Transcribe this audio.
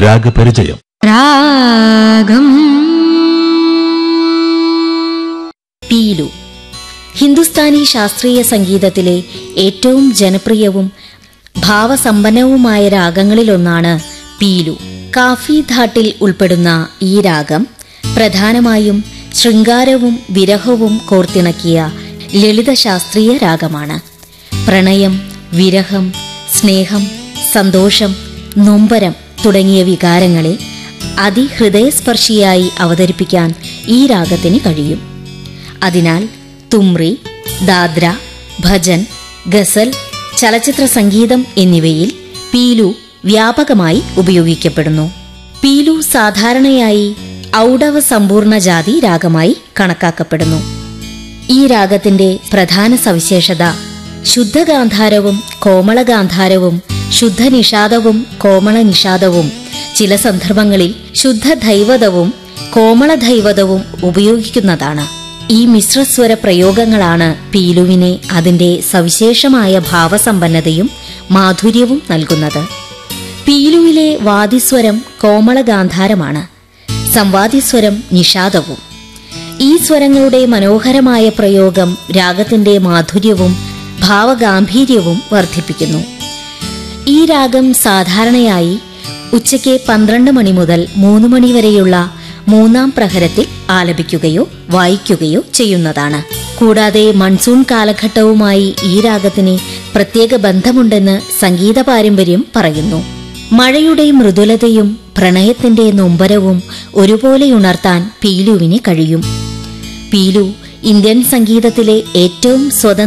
രാഗപരിചയം രാഗം പീലു ഹിന്ദുസ്ഥാനി ശാസ്ത്രീയ സംഗീതത്തിലെ ഏറ്റവും ജനപ്രിയവും ഭാവസമ്പന്നവുമായ രാഗങ്ങളിലൊന്നാണ് പീലു കാഫി ധാട്ടിൽ ഉൾപ്പെടുന്ന ഈ രാഗം പ്രധാനമായും ശൃംഗാരവും വിരഹവും കോർത്തിണക്കിയ ലളിത ശാസ്ത്രീയ രാഗമാണ് പ്രണയം വിരഹം സ്നേഹം സന്തോഷം നൊമ്പരം തുടങ്ങിയ വികാരങ്ങളെ അതിഹൃദയസ്പർശിയായി അവതരിപ്പിക്കാൻ ഈ രാഗത്തിന് കഴിയും അതിനാൽ തുമ്രി ദാദ്ര ഭജൻ ഗസൽ ചലച്ചിത്ര സംഗീതം എന്നിവയിൽ പീലു വ്യാപകമായി ഉപയോഗിക്കപ്പെടുന്നു പീലു സാധാരണയായി ഔഡവ സമ്പൂർണ്ണ ജാതി രാഗമായി കണക്കാക്കപ്പെടുന്നു ഈ രാഗത്തിന്റെ പ്രധാന സവിശേഷത ശുദ്ധഗാന്ധാരവും കോമളഗാന്ധാരവും ശുദ്ധനിഷാദവും കോമളനിഷാദവും ചില സന്ദർഭങ്ങളിൽ ശുദ്ധധൈവതവും കോമളധൈവതവും ഉപയോഗിക്കുന്നതാണ് ഈ മിശ്രസ്വര പ്രയോഗങ്ങളാണ് പീലുവിനെ അതിന്റെ സവിശേഷമായ ഭാവസമ്പന്നതയും മാധുര്യവും നൽകുന്നത് പീലുവിലെ വാദിസ്വരം കോമളഗാന്ധാരമാണ് സംവാദിസ്വരം നിഷാദവും ഈ സ്വരങ്ങളുടെ മനോഹരമായ പ്രയോഗം രാഗത്തിന്റെ മാധുര്യവും ഭാവഗാംഭീര്യവും വർദ്ധിപ്പിക്കുന്നു ഈ രാഗം സാധാരണയായി ഉച്ചയ്ക്ക് പന്ത്രണ്ട് മണി മുതൽ മൂന്ന് മണി വരെയുള്ള മൂന്നാം പ്രഹരത്തിൽ ആലപിക്കുകയോ വായിക്കുകയോ ചെയ്യുന്നതാണ് കൂടാതെ മൺസൂൺ കാലഘട്ടവുമായി ഈ രാഗത്തിന് പ്രത്യേക ബന്ധമുണ്ടെന്ന് സംഗീത പാരമ്പര്യം പറയുന്നു മഴയുടെ മൃദുലതയും പ്രണയത്തിന്റെ നൊമ്പരവും ഒരുപോലെ ഉണർത്താൻ പീലുവിന് കഴിയും പീലു ഇന്ത്യൻ സംഗീതത്തിലെ ഏറ്റവും സ്വതന്ത്ര